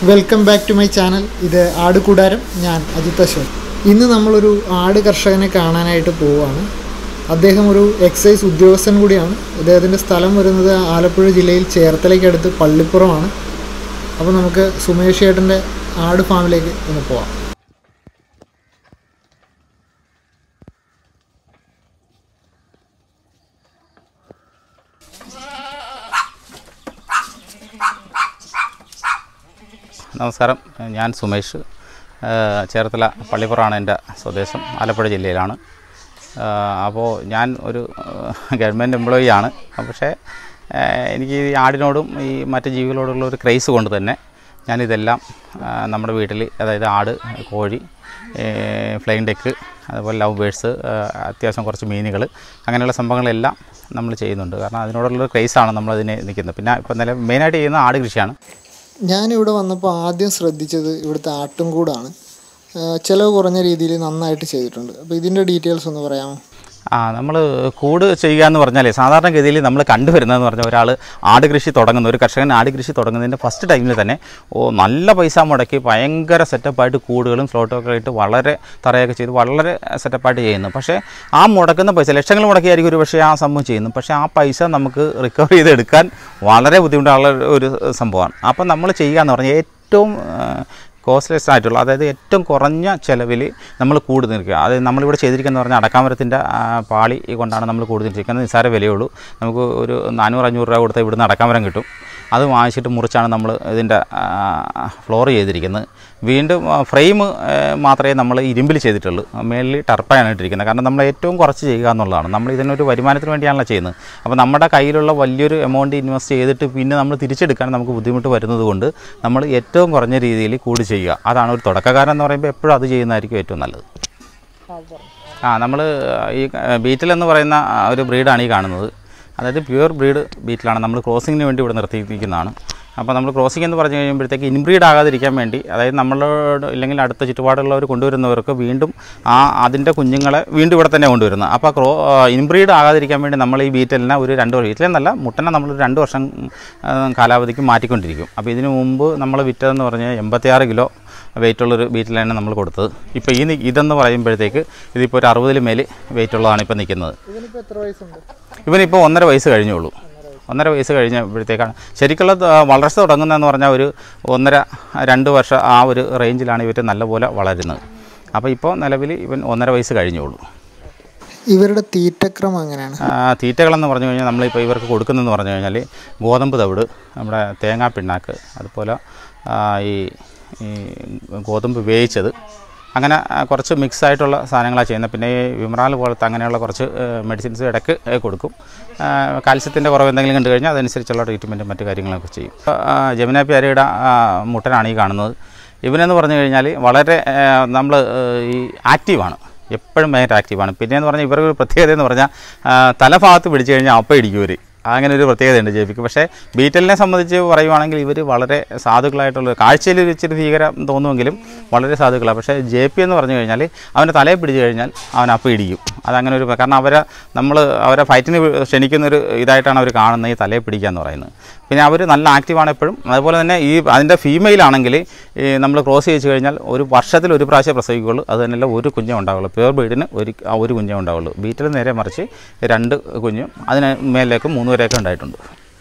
welcome back to my channel ഇത് ആട് കൂടാരം ഞാൻ അജിത് അശോക് ഇന്ന് നമ്മളൊരു ആട് കർഷകനെ കാണാനായിട്ട് പോവുകയാണ് അദ്ദേഹം ഒരു എക്സൈസ് ഉദ്യോഗസ്ഥൻ കൂടിയാണ് അദ്ദേഹത്തിൻ്റെ സ്ഥലം വരുന്നത് ആലപ്പുഴ ജില്ലയിൽ ചേർത്തലയ്ക്കടുത്ത് പള്ളിപ്പുറമാണ് അപ്പോൾ നമുക്ക് സുമേഷ് ചേട്ടൻ്റെ ആട് ഫാമിലേക്ക് ഒന്ന് പോവാം നമസ്കാരം ഞാൻ സുമേഷ് ഏഹ് ചേർത്തല പള്ളിപ്പുറമാണ് എൻ്റെ സ്വദേശം ആലപ്പുഴ ജില്ലയിലാണ് ഏഹ് അപ്പോൾ ഞാൻ ഒരു ഗവൺമെൻറ് എംപ്ലോയി ആണ് പക്ഷേ ഏഹ് എനിക്ക് ഈ ആടിനോടും ഈ മറ്റ് ജീവികളോടുള്ള ഒരു ക്രൈസ് കൊണ്ട് തന്നെ ഞാനിതെല്ലാം ഏഹ് നമ്മുടെ വീട്ടിൽ അതായത് ആട് കോഴി ഫ്ലൈൻ ഡെക്ക് അതുപോലെ ലവ് ബേഴ്സ് അത്യാവശ്യം കുറച്ച് മീനുകൾ അങ്ങനെയുള്ള സംഭവങ്ങളെല്ലാം നമ്മൾ ചെയ്യുന്നുണ്ട് കാരണം അതിനോടുള്ള ക്രൈസാണ് നമ്മളതിനെ നിൽക്കുന്നത് പിന്നെ ഇപ്പം നില മെയിനായിട്ട് ചെയ്യുന്ന ആട് കൃഷിയാണ് ഞാനിവിടെ വന്നപ്പോൾ ആദ്യം ശ്രദ്ധിച്ചത് ഇവിടുത്തെ ആട്ടുംകൂടാണ് ഏഹ് ചിലവ് കുറഞ്ഞ രീതിയിൽ നന്നായിട്ട് ചെയ്തിട്ടുണ്ട് അപ്പോൾ ഇതിൻ്റെ ഡീറ്റെയിൽസ് ഒന്ന് പറയാമോ ആ നമ്മൾ കൂട് ചെയ്യുക എന്ന് പറഞ്ഞാൽ സാധാരണഗതിയിൽ നമ്മൾ കണ്ടുവരുന്നതെന്ന് പറഞ്ഞാൽ ഒരാൾ ആട് കൃഷി തുടങ്ങുന്ന ഒരു കർഷകൻ ആട് കൃഷി തുടങ്ങുന്നതിൻ്റെ ഫസ്റ്റ് ടൈമിൽ തന്നെ ഓ നല്ല പൈസ മുടക്കി ഭയങ്കര സെറ്റപ്പായിട്ട് കൂടുകളും ഫ്ലോട്ടൊക്കെ ആയിട്ട് വളരെ തറയൊക്കെ ചെയ്ത് വളരെ സെറ്റപ്പായിട്ട് ചെയ്യുന്നു പക്ഷേ ആ മുടക്കുന്ന പൈസ ലക്ഷങ്ങൾ മുടക്കിയായിരിക്കും ഒരു പക്ഷേ ആ സംഭവം ചെയ്യുന്നു പക്ഷേ ആ പൈസ നമുക്ക് റിക്കവർ ചെയ്തെടുക്കാൻ വളരെ ബുദ്ധിമുട്ടുള്ള ഒരു സംഭവമാണ് അപ്പം നമ്മൾ ചെയ്യുക എന്ന് പറഞ്ഞാൽ ഏറ്റവും കോസ്റ്റ്ലെസ് ആയിട്ടുള്ള അതായത് ഏറ്റവും കുറഞ്ഞ ചിലവിൽ നമ്മൾ കൂട് നിൽക്കുക അതായത് നമ്മളിവിടെ ചെയ്തിരിക്കുന്നത് പറഞ്ഞാൽ അടക്കാമരത്തിൻ്റെ പാളി കൊണ്ടാണ് നമ്മൾ കൂട് നിൽക്കുന്നത് നിസ്സാര വിലയുള്ളൂ നമുക്ക് ഒരു നാനൂറ് അഞ്ഞൂറ് രൂപ കൊടുത്താൽ ഇവിടുന്ന് അടക്കാമരം കിട്ടും അത് വാങ്ങിച്ചിട്ട് മുറിച്ചാണ് നമ്മൾ ഇതിൻ്റെ ഫ്ലോർ ചെയ്തിരിക്കുന്നത് വീണ്ടും ഫ്രെയിം മാത്രമേ നമ്മൾ ഇരുമ്പിൽ ചെയ്തിട്ടുള്ളൂ മേളിൽ ടർപ്പായാണ് ഇട്ടിരിക്കുന്നത് കാരണം നമ്മൾ ഏറ്റവും കുറച്ച് ചെയ്യുക എന്നുള്ളതാണ് നമ്മൾ ഇതിനൊരു വരുമാനത്തിന് വേണ്ടിയാണല്ലോ ചെയ്യുന്നത് അപ്പോൾ നമ്മുടെ കയ്യിലുള്ള വലിയൊരു എമൗണ്ട് ഇൻവെസ്റ്റ് ചെയ്തിട്ട് പിന്നെ നമ്മൾ തിരിച്ചെടുക്കാൻ നമുക്ക് ബുദ്ധിമുട്ട് വരുന്നത് കൊണ്ട് നമ്മൾ ഏറ്റവും കുറഞ്ഞ രീതിയിൽ കൂടി ചെയ്യുക അതാണ് ഒരു തുടക്കക്കാരൻ എന്ന് പറയുമ്പോൾ എപ്പോഴും അത് ചെയ്യുന്നതായിരിക്കും ഏറ്റവും നല്ലത് ആ നമ്മൾ ഈ ബീറ്റിൽ എന്ന് പറയുന്ന ആ ഒരു ബ്രീഡാണ് ഈ കാണുന്നത് അതായത് പ്യുവർ ബ്രീഡ് ബീറ്റിലാണ് നമ്മൾ ക്രോസിങ്ങിന് വേണ്ടി ഇവിടെ നിർത്തിയിരിക്കുന്നതാണ് അപ്പോൾ നമ്മൾ ക്രോസിംഗ് എന്ന് പറഞ്ഞു കഴിയുമ്പോഴത്തേക്ക് ഇൻബ്രീഡ് ആകാതിരിക്കാൻ വേണ്ടി അതായത് നമ്മളോട് ഇല്ലെങ്കിൽ അടുത്ത ചുറ്റുപാടുള്ളവർ കൊണ്ടുവരുന്നവർക്ക് വീണ്ടും ആ അതിൻ്റെ കുഞ്ഞുങ്ങളെ വീണ്ടും ഇവിടെ തന്നെ കൊണ്ടുവരുന്നത് അപ്പോൾ ക്രോ ഇൻബ്രീഡ് ആകാതിരിക്കാൻ വേണ്ടി നമ്മൾ ഈ ബീറ്റലിനെ ഒരു രണ്ട് വർഷം ബീറ്റലെന്നല്ല മുട്ടനെ നമ്മൾ ഒരു രണ്ട് വർഷം ആ, കാലാവധിക്ക് മാറ്റിക്കൊണ്ടിരിക്കും അപ്പോൾ ഇതിനു മുമ്പ് നമ്മൾ വിറ്റതെന്ന് പറഞ്ഞാൽ എൺപത്തിയാറ് കിലോ വെയിറ്റുള്ളൊരു ബീറ്റിലാണ് നമ്മൾ കൊടുത്തത് ഇപ്പോൾ ഈ നി- ഇതെന്ന് പറയുമ്പോഴത്തേക്ക് ഇതിപ്പോൾ ഒരു അറുപതിൽ മേൽ വെയിറ്റുള്ളതാണ് ഇപ്പോൾ നിൽക്കുന്നത് ഇതിനിപ്പോൾ എത്ര വയസ്സുണ്ട് ഇവനിപ്പോൾ ഒന്നര വയസ്സ് കഴിഞ്ഞുള്ളൂ ഒന്നര വയസ്സ് കഴിഞ്ഞപ്പോഴത്തേക്കാണ് ശരിക്കുള്ള ത- വളർച്ച തുടങ്ങുന്നതെന്ന് പറഞ്ഞാൽ ഒരു ഒന്നര രണ്ട് വർഷം ആ ഒരു റേഞ്ചിലാണ് ഇവർ നല്ലപോലെ വളരുന്നത് അപ്പോൾ ഇപ്പോൾ നിലവിൽ ഇവൻ ഒന്നര വയസ്സ് കഴിഞ്ഞുള്ളൂ ഇവരുടെ തീറ്റക്രമം എങ്ങനെയാണ് ആ, തീറ്റകളെന്ന് പറഞ്ഞു കഴിഞ്ഞാൽ നമ്മളിപ്പോൾ ഇവർക്ക് കൊടുക്കുന്നതെന്ന് പറഞ്ഞു കഴിഞ്ഞാൽ ഗോതമ്പ് തവിട് നമ്മുടെ തേങ്ങാ പിണ്ണാക്ക് അതുപോലെ ആ, ഈ ഈ ഗോതമ്പ് വേവിച്ചത് അങ്ങനെ ആ, കുറച്ച് മിക്സ് ആയിട്ടുള്ള സാധനങ്ങളാണ് ചെയ്യുന്നത് പിന്നെ ഈ വിമറാൽ പോലത്തെ അങ്ങനെയുള്ള കുറച്ച് മെഡിസിൻസ് ഇടയ്ക്ക് ഏ, കൊടുക്കും കാൽസ്യത്തിൻ്റെ കുറവ് എന്തെങ്കിലും കണ്ടു കഴിഞ്ഞാൽ അതനുസരിച്ചുള്ള ട്രീറ്റ്മെൻറ്റും മറ്റു കാര്യങ്ങളൊക്കെ ചെയ്യും ജമുന പ്യാരയുടെ മുട്ടനാണ് ഈ കാണുന്നത് ഇവനെന്ന് പറഞ്ഞു കഴിഞ്ഞാൽ വളരെ നമ്മൾ ഈ ആക്റ്റീവാണ് എപ്പോഴും ഭയങ്കര ആക്റ്റീവാണ് പിന്നെയെന്ന് പറഞ്ഞാൽ ഇവരുടെ ഒരു പ്രത്യേകത എന്ന് പറഞ്ഞാൽ ആ, തലഭാഗത്ത് പിടിച്ചു കഴിഞ്ഞാൽ അപ്പം ഇടിക്കും ഇവർ അങ്ങനെ ഒരു പ്രത്യേകതയുണ്ട് ജെബിക്ക് പക്ഷേ ബീറ്റലിനെ സംബന്ധിച്ച് പറയുവാണെങ്കിൽ ഇവർ വളരെ സാധുക്കളായിട്ടുള്ള കാഴ്ചയിൽ ഒരു ഇച്ചിരി ഭീകരം തോന്നുമെങ്കിലും വളരെ സാധുക്കളാണ് പക്ഷേ ജെ പി എന്ന് പറഞ്ഞു കഴിഞ്ഞാൽ അവൻ്റെ തലയെ പിടിച്ചു കഴിഞ്ഞാൽ അവൻ അപ്പം ഇടിക്കും അതങ്ങനെ ഒരു കാരണം അവരെ നമ്മൾ അവരെ ഫൈറ്റിന് ക്ഷണിക്കുന്ന ഒരു ഇതായിട്ടാണ് അവർ കാണുന്നത് ഈ തലയെ പിടിക്കുക എന്ന് പറയുന്നത് പിന്നെ അവർ നല്ല ആക്റ്റീവാണ് എപ്പോഴും അതുപോലെ തന്നെ ഈ അതിൻ്റെ ഫീമെയിൽ ആണെങ്കിൽ ഈ നമ്മൾ ക്രോസ് ചെയ്ത് കഴിഞ്ഞാൽ ഒരു വർഷത്തിൽ ഒരു പ്രാവശ്യം പ്രസവിക്കുകയുള്ളൂ അത് തന്നെയല്ല ഒരു കുഞ്ഞേ ഉണ്ടാവുള്ളൂ പ്യുവർ ബ്രീഡിന് ഒരു ആ ഒരു കുഞ്ഞേ ഉണ്ടാവുള്ളൂ ബീറ്റിൽ നേരെ മറിച്ച് രണ്ട് കുഞ്ഞും അതിന് മേലേക്ക് മൂന്ന് വരെയൊക്കെ ഉണ്ടായിട്ടുണ്ട്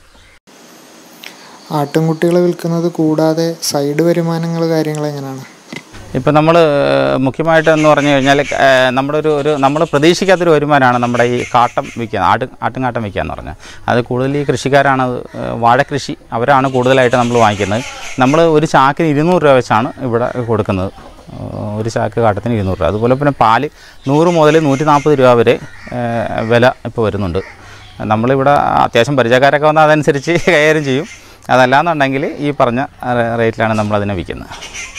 ആട്ടിൻകുട്ടികളെ വിൽക്കുന്നത് കൂടാതെ സൈഡ് വരുമാനങ്ങൾ കാര്യങ്ങൾ എങ്ങനെയാണ് ഇപ്പം നമ്മൾ മുഖ്യമായിട്ട് എന്ന് പറഞ്ഞു കഴിഞ്ഞാൽ ഏഹ്, നമ്മുടെ ഒരു ഒരു നമ്മൾ പ്രതീക്ഷിക്കാത്തൊരു വരുമാനമാണ് നമ്മുടെ ഈ കാട്ടം വിൽക്കുക ആട്ട് ആട്ടുംകാട്ടം വിൽക്കുക എന്ന് പറഞ്ഞാൽ അത് കൂടുതൽ ഈ കൃഷിക്കാരാണ് അത് ഏഹ്, വാഴക്കൃഷി അവരാണ് കൂടുതലായിട്ട് നമ്മൾ വാങ്ങിക്കുന്നത് നമ്മൾ ഒരു ചാക്കിന് ഇരുന്നൂറ് രൂപ വെച്ചാണ് ഇവിടെ കൊടുക്കുന്നത് ഏഹ്, ഒരു ചാക്ക് കാട്ടത്തിന് ഇരുന്നൂറ് രൂപ അതുപോലെ പിന്നെ പാല് നൂറ് മുതൽ നൂറ്റി നാൽപ്പത് രൂപ വരെ ഏഹ്, വില ഇപ്പോൾ വരുന്നുണ്ട് നമ്മളിവിടെ അത്യാവശ്യം പരിചയക്കാരൊക്കെ വന്നാൽ അതനുസരിച്ച് കൈകാര്യം ചെയ്യും അതല്ലാന്നുണ്ടെങ്കിൽ ഈ പറഞ്ഞ റേറ്റിലാണ് നമ്മളതിനെ വിൽക്കുന്നത്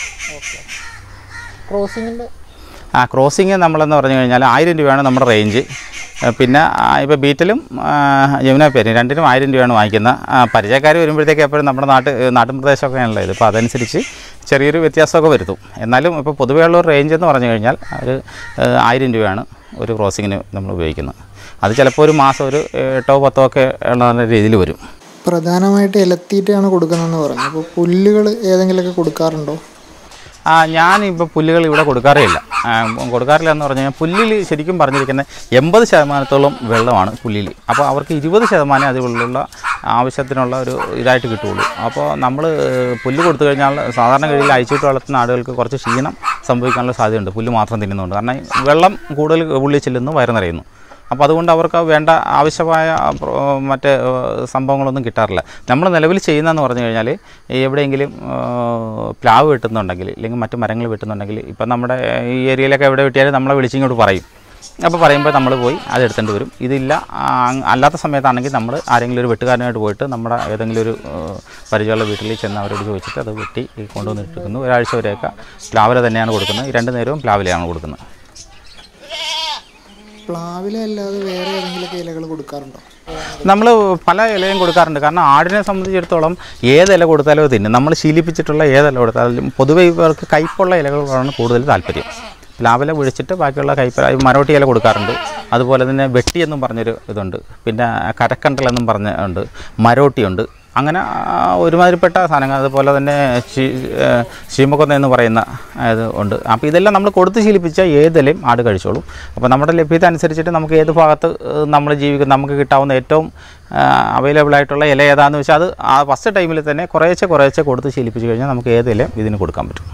ക്രോസിങ്ങിൻ്റെ ആ ക്രോസിങ് നമ്മളെന്ന് പറഞ്ഞു കഴിഞ്ഞാൽ ആയിരം രൂപയാണ് നമ്മുടെ റേഞ്ച് ഏഹ് പിന്നെ ഇപ്പോൾ ബീറ്റിലും യമുന പേര് രണ്ടിനും ആയിരം രൂപയാണ് വാങ്ങിക്കുന്നത് പരിചയക്കാർ വരുമ്പോഴത്തേക്ക് എപ്പോഴും നമ്മുടെ നാട്ട് നാട്ടിൻ പ്രദേശമൊക്കെ ആണല്ലോ ഇത് അപ്പോൾ അതനുസരിച്ച് ചെറിയൊരു വ്യത്യാസമൊക്കെ വരുത്തും എന്നാലും ഇപ്പോൾ പൊതുവെയുള്ള ഒരു റേഞ്ച് എന്ന് പറഞ്ഞു കഴിഞ്ഞാൽ ഒരു ഏഹ് ആയിരം രൂപയാണ് ഒരു ക്രോസിങ്ങിന് നമ്മൾ ഉപയോഗിക്കുന്നത് അത് ചിലപ്പോൾ ഒരു മാസം ഒരു എട്ടോ പത്തോ ഒക്കെ ഉള്ള രീതിയിൽ വരും പ്രധാനമായിട്ട് ഇലത്തീറ്റയാണ് കൊടുക്കുന്നതെന്ന് പറഞ്ഞു അപ്പോൾ പുല്ലുകൾ ഏതെങ്കിലുമൊക്കെ കൊടുക്കാറുണ്ടോ ആ ഞാനിപ്പോൾ പുല്ലുകൾ ഇവിടെ കൊടുക്കാറേ ഇല്ല ആ, കൊടുക്കാറില്ല എന്ന് പറഞ്ഞു കഴിഞ്ഞാൽ പുല്ലിൽ ശരിക്കും പറഞ്ഞിരിക്കുന്ന എൺപത് ശതമാനത്തോളം വെള്ളമാണ് പുല്ലിൽ അപ്പോൾ അവർക്ക് ഇരുപത് ശതമാനം അതിലുള്ള ആവശ്യത്തിനുള്ള ഒരു ഇതായിട്ട് കിട്ടുള്ളൂ അപ്പോൾ നമ്മൾ പുല്ല് കൊടുത്തു കഴിഞ്ഞാൽ സാധാരണ ഗതിയിൽ അയച്ചിട്ട് വളർത്തുന്ന ആടുകൾക്ക് കുറച്ച് ക്ഷീണം സംഭവിക്കാനുള്ള സാധ്യതയുണ്ട് പുല്ല് മാത്രം തിന്നുന്നുണ്ട് കാരണം വെള്ളം കൂടുതൽ ഉള്ളിൽ ചെല്ലുന്നു വയറ് നിറയുന്നു അപ്പോൾ അതുകൊണ്ട് അവർക്ക് വേണ്ട ആവശ്യമായ പ്ര- മറ്റ് ഏഹ്, സംഭവങ്ങളൊന്നും കിട്ടാറില്ല നമ്മൾ നിലവിൽ ചെയ്യുന്നതെന്ന് പറഞ്ഞു കഴിഞ്ഞാൽ എവിടെയെങ്കിലും ഏഹ്, പ്ലാവ് വെട്ടുന്നുണ്ടെങ്കിൽ അല്ലെങ്കിൽ മറ്റു മരങ്ങൾ വെട്ടുന്നുണ്ടെങ്കിൽ ഇപ്പം നമ്മുടെ ഈ ഏരിയയിലൊക്കെ എവിടെ വെട്ടിയാലും നമ്മളെ വിളിച്ചിങ്ങോട്ട് പറയും അപ്പോൾ പറയുമ്പോൾ നമ്മൾ പോയി അത് എടുത്തുകൊണ്ട് വരും ഇതില്ല ആ, അല്ലാത്ത സമയത്താണെങ്കിൽ നമ്മൾ ആരെങ്കിലും ഒരു വെട്ടുകാരനായിട്ട് പോയിട്ട് നമ്മുടെ ഏതെങ്കിലും ഒരു ഏഹ്, പരിചയമുള്ള വീട്ടിൽ ചെന്ന് അവരോട് ചോദിച്ചിട്ട് അത് വെട്ടി കൊണ്ടുവന്നിട്ടിരിക്കുന്നു ഒരാഴ്ച വരെയൊക്കെ പ്ലാവില തന്നെയാണ് കൊടുക്കുന്നത് ഈ രണ്ട് നേരവും പ്ലാവിലയാണ് കൊടുക്കുന്നത് പ്ലാവില അല്ലാതെ വേറെ ഏതെങ്കിലുമൊക്കെ ഇലകൾ കൊടുക്കാറുണ്ടോ നമ്മൾ പല ഇലയും കൊടുക്കാറുണ്ട് കാരണം ആടിനെ സംബന്ധിച്ചിടത്തോളം ഏത് ഇല കൊടുത്താലും അത് തിന്നും നമ്മൾ ശീലിപ്പിച്ചിട്ടുള്ള ഏത് ഇല കൊടുത്താലും പൊതുവെ ഇവർക്ക് കയ്പുള്ള ഇലകളോടാണ് കൂടുതൽ താല്പര്യം പ്ലാവില വിഴിച്ചിട്ട് ബാക്കിയുള്ള കയ്പ ഈ മരോട്ടി ഇല കൊടുക്കാറുണ്ട് അതുപോലെ തന്നെ വെട്ടി എന്നും പറഞ്ഞൊരു ഇതുണ്ട് പിന്നെ കരക്കണ്ടൽ എന്നും പറഞ്ഞ ഉണ്ട് മരോട്ടിയുണ്ട് അങ്ങനെ ആ, ഒരുമാതിരിപ്പെട്ട സാധനങ്ങൾ അതുപോലെ തന്നെ ശീമക്കൊന്ന എന്ന് പറയുന്ന ഇത് ഉണ്ട് അപ്പോൾ ഇതെല്ലാം നമ്മൾ കൊടുത്ത് ശീലിപ്പിച്ച ഏതിലും ആട് കഴിച്ചോളും അപ്പോൾ നമ്മുടെ ലഭ്യത അനുസരിച്ചിട്ട് നമുക്ക് ഏത് ഭാഗത്ത് നമ്മൾ ജീവിക്കുന്ന നമുക്ക് കിട്ടാവുന്ന ഏറ്റവും അവൈലബിൾ ആയിട്ടുള്ള ഇല ഏതാണെന്ന് വെച്ചാൽ അത് ആ ഫസ്റ്റ് ടൈമിൽ തന്നെ കുറേശ്ശെ കുറേശ്ശെ കൊടുത്ത് ശീലിപ്പിച്ച് കഴിഞ്ഞാൽ നമുക്ക് ഏത് ഇലയും ഇതിന് കൊടുക്കാൻ പറ്റും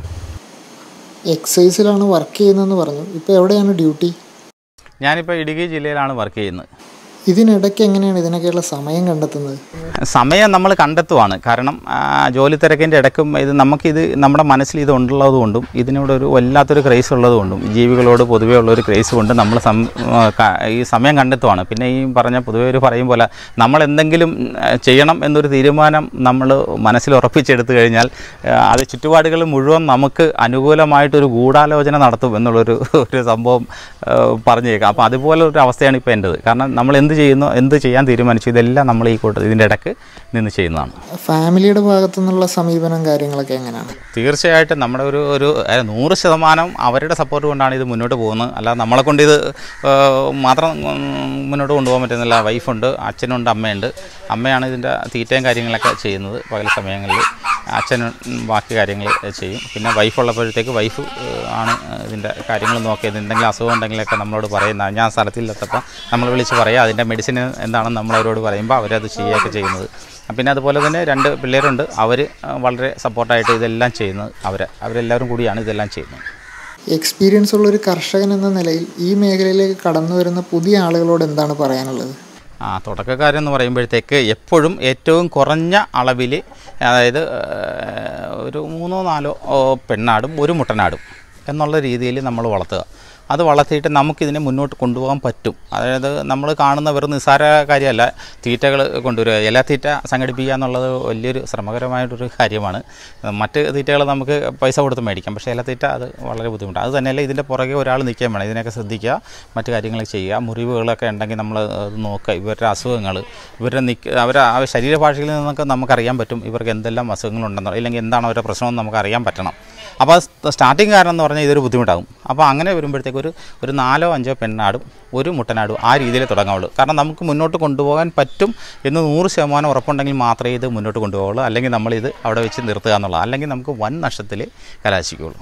എക്സൈസിലാണ് വർക്ക് ചെയ്യുന്നതെന്ന് പറഞ്ഞു ഇപ്പോൾ എവിടെയാണ് ഡ്യൂട്ടി ഞാനിപ്പോൾ ഇടുക്കി ജില്ലയിലാണ് വർക്ക് ചെയ്യുന്നത് ഇതിനിടയ്ക്ക് എങ്ങനെയാണ് ഇതിനൊക്കെയുള്ള സമയം കണ്ടെത്തുന്നത് സമയം നമ്മൾ കണ്ടെത്തുവാണ് കാരണം ആ, ജോലി തിരക്കിൻ്റെ ഇടയ്ക്കും ഇത് നമുക്കിത് നമ്മുടെ മനസ്സിൽ ഇത് ഉള്ളത് കൊണ്ടും ഇതിനോട് ഒരു വല്ലാത്തൊരു ക്രേസ് ഉള്ളത് കൊണ്ടും ജീവികളോട് പൊതുവേ ഉള്ളൊരു ക്രേസ് കൊണ്ട് നമ്മൾ സം ആ, ക- ഈ സമയം കണ്ടെത്തുവാണ് പിന്നെ ഈ പറഞ്ഞ പൊതുവേ ഒരു പറയും പോലെ നമ്മൾ എന്തെങ്കിലും ആ, ചെയ്യണം എന്നൊരു തീരുമാനം നമ്മൾ മനസ്സിൽ ഉറപ്പിച്ചെടുത്തു കഴിഞ്ഞാൽ ആ, അത് ചുറ്റുപാടുകൾ മുഴുവൻ നമുക്ക് അനുകൂലമായിട്ടൊരു ഗൂഢാലോചന നടത്തും എന്നുള്ളൊരു ഒരു സംഭവം ആ, പറഞ്ഞേക്കാം അപ്പോൾ അതുപോലെ ഒരു അവസ്ഥയാണ് ഇപ്പോൾ എൻ്റെത് കാരണം നമ്മൾ എന്ത് ചെയ്യുന്നു എന്ത് ചെയ്യാൻ തീരുമാനിച്ചു ഇതെല്ലാം നമ്മൾ ഈ കൂട്ടത്തിൽ ഇതിൻ്റെ ഇടയ്ക്ക് നിന്ന് ചെയ്യുന്നതാണ് ഫാമിലിയുടെ ഭാഗത്തു നിന്നുള്ള സമീപനം കാര്യങ്ങളൊക്കെ എങ്ങനെയാണ് തീർച്ചയായിട്ടും നമ്മുടെ ഒരു ഒരു ഏഹ്, നൂറ് ശതമാനം അവരുടെ സപ്പോർട്ട് കൊണ്ടാണ് ഇത് മുന്നോട്ട് പോകുന്നത് അല്ലാതെ നമ്മളെ കൊണ്ട് ഇത് ഏഹ്, മാത്രം ഉം, മുന്നോട്ട് കൊണ്ടുപോകാൻ പറ്റുന്നില്ല വൈഫുണ്ട് അച്ഛനുണ്ട് അമ്മയുണ്ട് അമ്മയാണ് ഇതിൻ്റെ തീറ്റയും കാര്യങ്ങളൊക്കെ ചെയ്യുന്നത് പകൽ സമയങ്ങളിൽ അച്ഛൻ ബാക്കി കാര്യങ്ങൾ ചെയ്യും പിന്നെ വൈഫ് ഉള്ളപ്പോഴത്തേക്ക് വൈഫ് ഏഹ്, ആണ് ഇതിൻ്റെ കാര്യങ്ങൾ നോക്കിയത് എന്തെങ്കിലും അസുഖം ഉണ്ടെങ്കിലൊക്കെ നമ്മളോട് പറയുന്ന ഞാൻ സ്ഥലത്തില്ലാത്തപ്പോൾ നമ്മൾ വിളിച്ച് പറയുക അതിൻ്റെ മെഡിസിൻ എന്താണെന്ന് നമ്മളവരോട് പറയുമ്പോൾ അവരത് ചെയ്യുകയൊക്കെ ചെയ്യുന്നത് പിന്നെ അതുപോലെ തന്നെ രണ്ട് പിള്ളേരുണ്ട് അവർ വളരെ സപ്പോർട്ടായിട്ട് ഇതെല്ലാം ചെയ്യുന്നത് അവർ അവരെല്ലാവരും കൂടിയാണ് ഇതെല്ലാം ചെയ്യുന്നത് എക്സ്പീരിയൻസ് ഉള്ള ഒരു കർഷകൻ എന്ന നിലയിൽ ഈ മേഖലയിലേക്ക് കടന്നു വരുന്ന പുതിയ ആളുകളോട് എന്താണ് പറയാനുള്ളത് ആ തുടക്കക്കാരെന്ന് പറയുമ്പോഴത്തേക്ക് എപ്പോഴും ഏറ്റവും കുറഞ്ഞ അളവിൽ അതായത് ഏഹ്, ഒരു മൂന്നോ നാലോ ഓ, പെണ്ണാടും ഒരു മുട്ടനാടും എന്നുള്ള രീതിയിൽ നമ്മൾ വളർത്തുക അത് വളർത്തിയിട്ട് നമുക്കിതിനെ മുന്നോട്ട് കൊണ്ടുപോകാൻ പറ്റും അതായത് നമ്മൾ കാണുന്ന വെറും നിസ്സാര കാര്യമല്ല തീറ്റകൾ കൊണ്ടുവരിക ഇല തീറ്റ സംഘടിപ്പിക്കുക എന്നുള്ളത് വലിയൊരു ശ്രമകരമായിട്ടൊരു കാര്യമാണ് മറ്റ് തീറ്റകൾ നമുക്ക് പൈസ കൊടുത്ത് മേടിക്കാം പക്ഷേ ഇല തീറ്റ അത് വളരെ ബുദ്ധിമുട്ടാണ് അത് തന്നെയല്ല ഇതിൻ്റെ പുറകെ ഒരാൾ നിൽക്കാൻ വേണം ഇതിനൊക്കെ ശ്രദ്ധിക്കുക മറ്റു കാര്യങ്ങളൊക്കെ ചെയ്യുക മുറിവുകളൊക്കെ ഉണ്ടെങ്കിൽ നമ്മൾ അത് നോക്കുക ഇവരുടെ അസുഖങ്ങൾ ഇവരുടെ നിക്ക് അവരുടെ ആ ശരീരഭാഷയിൽ നിന്നൊക്കെ നമുക്കറിയാൻ പറ്റും ഇവർക്ക് എന്തെല്ലാം അസുഖങ്ങളുണ്ടെന്നോ ഇല്ലെങ്കിൽ എന്താണ് അവരുടെ പ്രശ്നമെന്ന് നമുക്ക് അറിയാൻ പറ്റണം അപ്പോൾ അത് സ്റ്റാർട്ടിങ് കാരണം എന്ന് പറഞ്ഞാൽ ഇതൊരു ബുദ്ധിമുട്ടാകും അപ്പോൾ അങ്ങനെ വരുമ്പോഴത്തേക്ക് ഒരു ഒരു നാലോ അഞ്ചോ പെണ്ണാടും ഒരു മുട്ടനാടും ആ രീതിയിൽ തുടങ്ങാവുള്ളൂ കാരണം നമുക്ക് മുന്നോട്ട് കൊണ്ടുപോകാൻ പറ്റും എന്ന് നൂറ് ശതമാനം ഉറപ്പുണ്ടെങ്കിൽ മാത്രമേ ഇത് മുന്നോട്ട് കൊണ്ടുപോകുള്ളൂ അല്ലെങ്കിൽ നമ്മളിത് അവിടെ വെച്ച് നിർത്തുക എന്നുള്ളത് അല്ലെങ്കിൽ നമുക്ക് വൻ നഷ്ടത്തിൽ കലാശിക്കുകയുള്ളൂ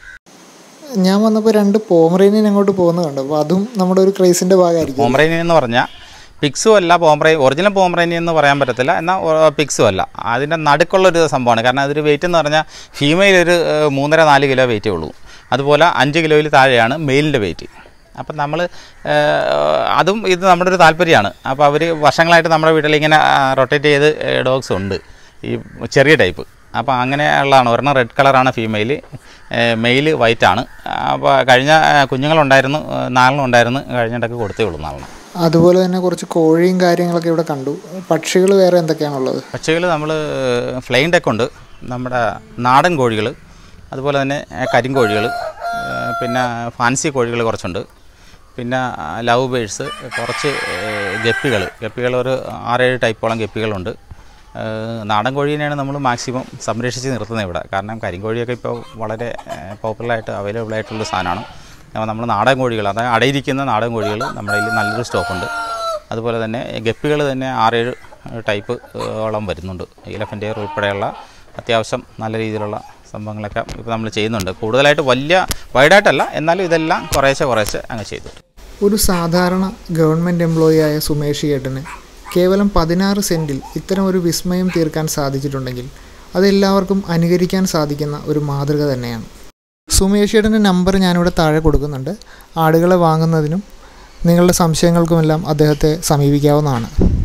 ഞാൻ വന്നപ്പോൾ രണ്ട് പോമറേനിയൻ അങ്ങോട്ട് പോകുന്നത് കണ്ടു അപ്പോൾ അതും നമ്മുടെ ഒരു ക്രൈസിൻ്റെ ഭാഗമായിരിക്കും പോംബ്രൈനി എന്ന് പറഞ്ഞാൽ പിക്സും അല്ല പോംബ്രൈ ഒറിജിനൽ പോംബ്രൈനി എന്ന് പറയാൻ പറ്റത്തില്ല എന്നാൽ ഒ- പിക്സും അല്ല അതിൻ്റെ നടുക്കുള്ളൊരു സംഭവമാണ് കാരണം അതൊരു വെയിറ്റ് എന്ന് പറഞ്ഞാൽ ഫീമെയിൽ ഒരു ഏഹ്, മൂന്നര നാല് കിലോ വെയിറ്റേ ഉള്ളൂ അതുപോലെ അഞ്ച് കിലോയിൽ താഴെയാണ് മെയിലിൻ്റെ വെയിറ്റ് അപ്പം നമ്മൾ അതും ഇത് നമ്മുടെ ഒരു താല്പര്യമാണ് അപ്പോൾ അവർ വർഷങ്ങളായിട്ട് നമ്മുടെ വീട്ടിൽ ഇങ്ങനെ റൊട്ടേറ്റ് ചെയ്ത് ഡോഗ്സ് ഉണ്ട് ഈ ചെറിയ ടൈപ്പ് അപ്പോൾ അങ്ങനെയുള്ളതാണ് ഒരെണ്ണം റെഡ് കളറാണ് ഫീമെയിൽ മെയിൽ വൈറ്റ് ആണ് അപ്പോൾ കഴിഞ്ഞ ആ, കുഞ്ഞുങ്ങളുണ്ടായിരുന്നു ആ, നാലെണ്ണം ഉണ്ടായിരുന്നു കഴിഞ്ഞിട്ടൊക്കെ കൊടുത്തേ ഉള്ളൂ നാലെണ്ണം അതുപോലെ തന്നെ കുറച്ച് കോഴിയും കാര്യങ്ങളൊക്കെ ഇവിടെ കണ്ടു പക്ഷികൾ വേറെ എന്തൊക്കെയാണുള്ളത് പക്ഷികൾ നമ്മൾ ഫ്ലൈൻ ഡെക്ക് ഉണ്ട് നമ്മുടെ നാടൻ കോഴികൾ അതുപോലെ തന്നെ ആ, കരിങ്കോഴികൾ ആ, പിന്നെ ഫാൻസി കോഴികൾ കുറച്ചുണ്ട് പിന്നെ ആ, ലവ് ബേഴ്സ് കുറച്ച് ഗപ്പികൾ ഗപ്പികൾ ഒരു ആറേഴ് ടൈപ്പോളം ഗപ്പികളുണ്ട് ആ, നാടൻ കോഴീനെയാണ് നമ്മൾ മാക്സിമം സംരക്ഷിച്ച് നിർത്തുന്നത് ഇവിടെ കാരണം കരിങ്കോഴിയൊക്കെ ഇപ്പോൾ വളരെ പോപ്പുലറായിട്ട് അവൈലബിൾ ആയിട്ടുള്ള സാധനമാണ് അപ്പോൾ നമ്മൾ നാടൻ കോഴികൾ അതായത് അടയിരിക്കുന്ന നാടൻ കോഴികൾ നമ്മുടെ കയ്യിൽ നല്ലൊരു സ്റ്റോക്കുണ്ട് അതുപോലെ തന്നെ ഗപ്പികൾ തന്നെ ആറേഴ് ടൈപ്പ് ഓളം വരുന്നുണ്ട് ഇലഫൻ്റ് ഇയർ ഉൾപ്പെടെയുള്ള അത്യാവശ്യം നല്ല രീതിയിലുള്ള സംഭവങ്ങളൊക്കെ ഇപ്പോൾ നമ്മൾ ചെയ്യുന്നുണ്ട് കൂടുതലായിട്ട് വലിയ വൈഡായിട്ടല്ല എന്നാലും ഇതെല്ലാം കുറേശ്ശെ കുറേശ്ശെ അങ്ങ് ചെയ്തു ഒരു സാധാരണ ഗവൺമെൻറ് എംപ്ലോയി ആയ സുമേഷ് ചേട്ടന് കേവലം പതിനാറ് സെൻറ്റിൽ ഇത്തരം ഒരു വിസ്മയം തീർക്കാൻ സാധിച്ചിട്ടുണ്ടെങ്കിൽ അതെല്ലാവർക്കും അനുകരിക്കാൻ സാധിക്കുന്ന ഒരു മാതൃക തന്നെയാണ് സുമേഷ് ചേട്ടൻ്റെ നമ്പർ ഞാനിവിടെ താഴെ കൊടുക്കുന്നുണ്ട് ആടുകളെ വാങ്ങുന്നതിനും നിങ്ങളുടെ സംശയങ്ങൾക്കുമെല്ലാം അദ്ദേഹത്തെ സമീപിക്കാവുന്നതാണ്